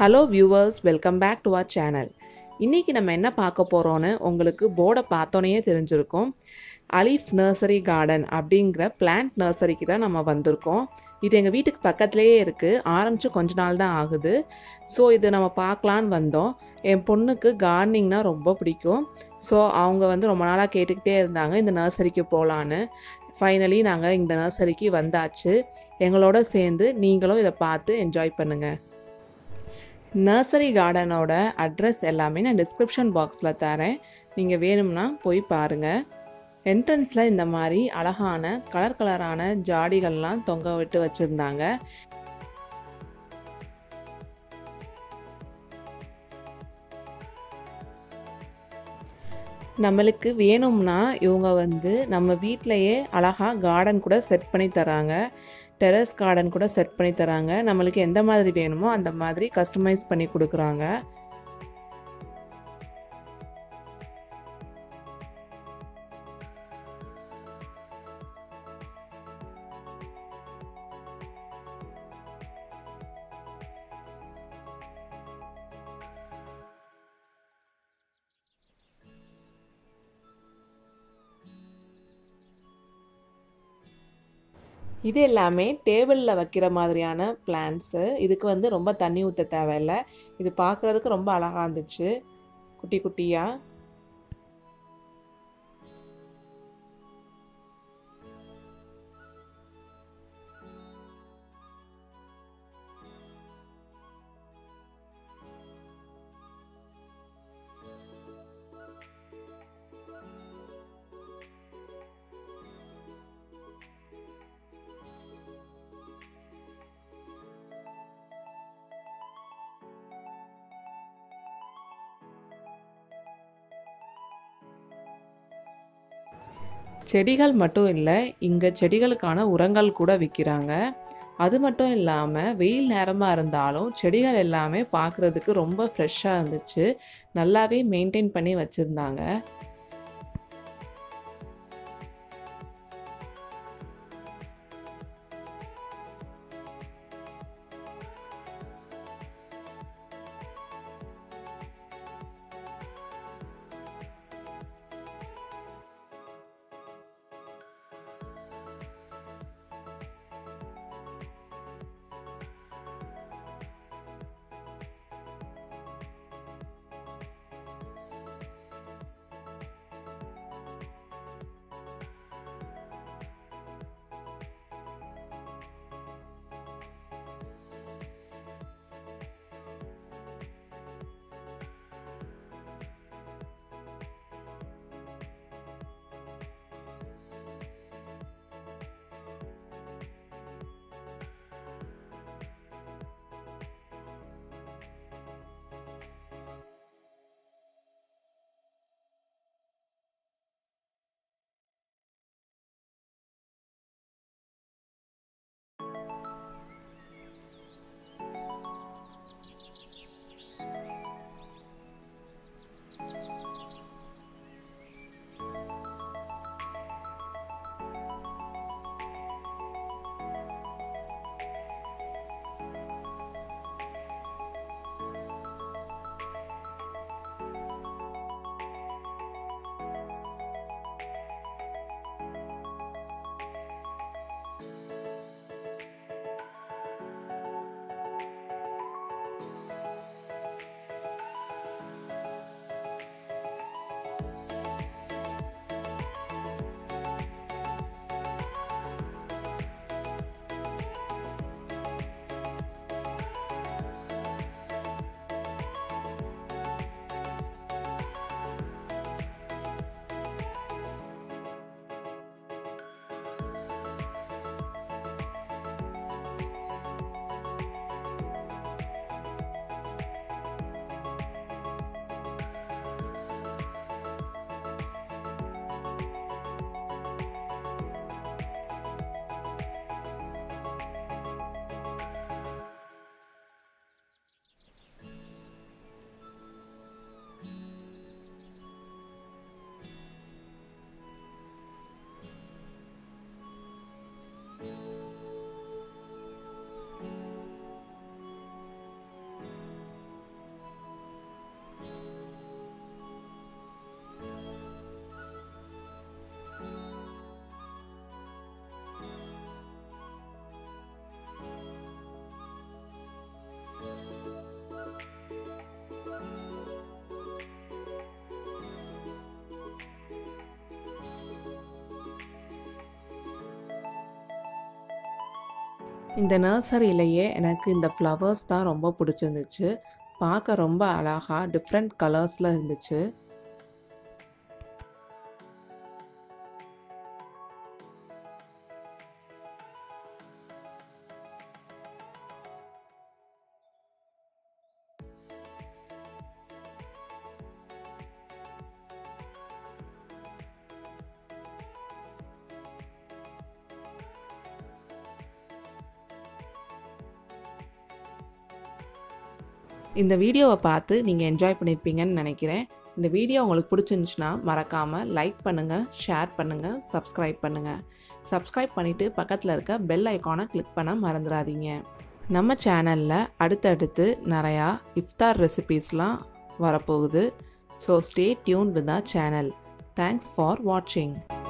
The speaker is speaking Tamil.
hello viewers welcome back to our channel இன்றைக்கி நம்ம என்ன பார்க்க போகிறோன்னு உங்களுக்கு போர்டை பார்த்தோன்னே தெரிஞ்சிருக்கும் அலீஃப் நர்சரி கார்டன் அப்படிங்கிற பிளான்ட் நர்சரிக்கு தான் நம்ம வந்திருக்கோம் இது எங்கள் வீட்டுக்கு பக்கத்துலேயே இருக்குது ஆரம்பித்து கொஞ்ச நாள் தான் ஆகுது ஸோ இது நம்ம பார்க்கலான்னு வந்தோம் என் பொண்ணுக்கு கார்டனிங்னா ரொம்ப பிடிக்கும் ஸோ அவங்க வந்து ரொம்ப நாளாக கேட்டுக்கிட்டே இருந்தாங்க இந்த நர்சரிக்கு போகலான்னு ஃபைனலி நாங்கள் இந்த நர்சரிக்கு வந்தாச்சு எங்களோட சேர்ந்து நீங்களும் இதை பார்த்து என்ஜாய் பண்ணுங்கள் நர்சரி கார்டனோட அட்ரஸ் எல்லாமே நான் டிஸ்கிரிப்ஷன் பாக்ஸில் தரேன் நீங்கள் வேணும்னா போய் பாருங்கள் என்ட்ரன்ஸில் இந்த மாதிரி அழகான கலர் கலரான ஜாடிகள்லாம் தொங்க விட்டு வச்சுருந்தாங்க நம்மளுக்கு வேணும்னா இவங்க வந்து நம்ம வீட்டிலையே அழகாக கார்டன் கூட செட் பண்ணி தராங்க டெரஸ் கார்டன் கூட செட் பண்ணி தராங்க நம்மளுக்கு எந்த மாதிரி வேணுமோ அந்த மாதிரி கஸ்டமைஸ் பண்ணி கொடுக்குறாங்க இது எல்லாமே டேபிளில் வைக்கிற மாதிரியான பிளான்ட்ஸு இதுக்கு வந்து ரொம்ப தண்ணி ஊற்ற தேவையில்லை இது பார்க்குறதுக்கு ரொம்ப அழகாக இருந்துச்சு குட்டி குட்டியாக செடிகள் மட்டும் இல்லை இங்கே செடிகளுக்கான உரங்கள் கூட விற்கிறாங்க அது மட்டும் இல்லாமல் வெயில் நேரமாக இருந்தாலும் செடிகள் எல்லாமே பார்க்குறதுக்கு ரொம்ப ஃப்ரெஷ்ஷாக இருந்துச்சு நல்லாவே மெயின்டைன் பண்ணி வச்சுருந்தாங்க இந்த நர்சரியிலேயே எனக்கு இந்த ஃப்ளவர்ஸ் தான் ரொம்ப பிடிச்சிருந்துச்சு பார்க்க ரொம்ப அழகாக டிஃப்ரெண்ட் கலர்ஸில் இருந்துச்சு இந்த வீடியோவை பார்த்து நீங்கள் என்ஜாய் பண்ணியிருப்பீங்கன்னு நினைக்கிறேன் இந்த வீடியோ உங்களுக்கு பிடிச்சிருந்துச்சுன்னா மறக்காமல் லைக் பண்ணுங்கள் ஷேர் பண்ணுங்கள் சப்ஸ்கிரைப் பண்ணுங்கள் சப்ஸ்கிரைப் பண்ணிவிட்டு பக்கத்தில் இருக்க பெல் ஐக்கானை கிளிக் பண்ண மறந்துடாதீங்க நம்ம சேனலில் அடுத்தடுத்து நிறையா இஃப்தார் ரெசிபீஸ்லாம் வரப்போகுது so stay tuned with the channel thanks for வாட்சிங்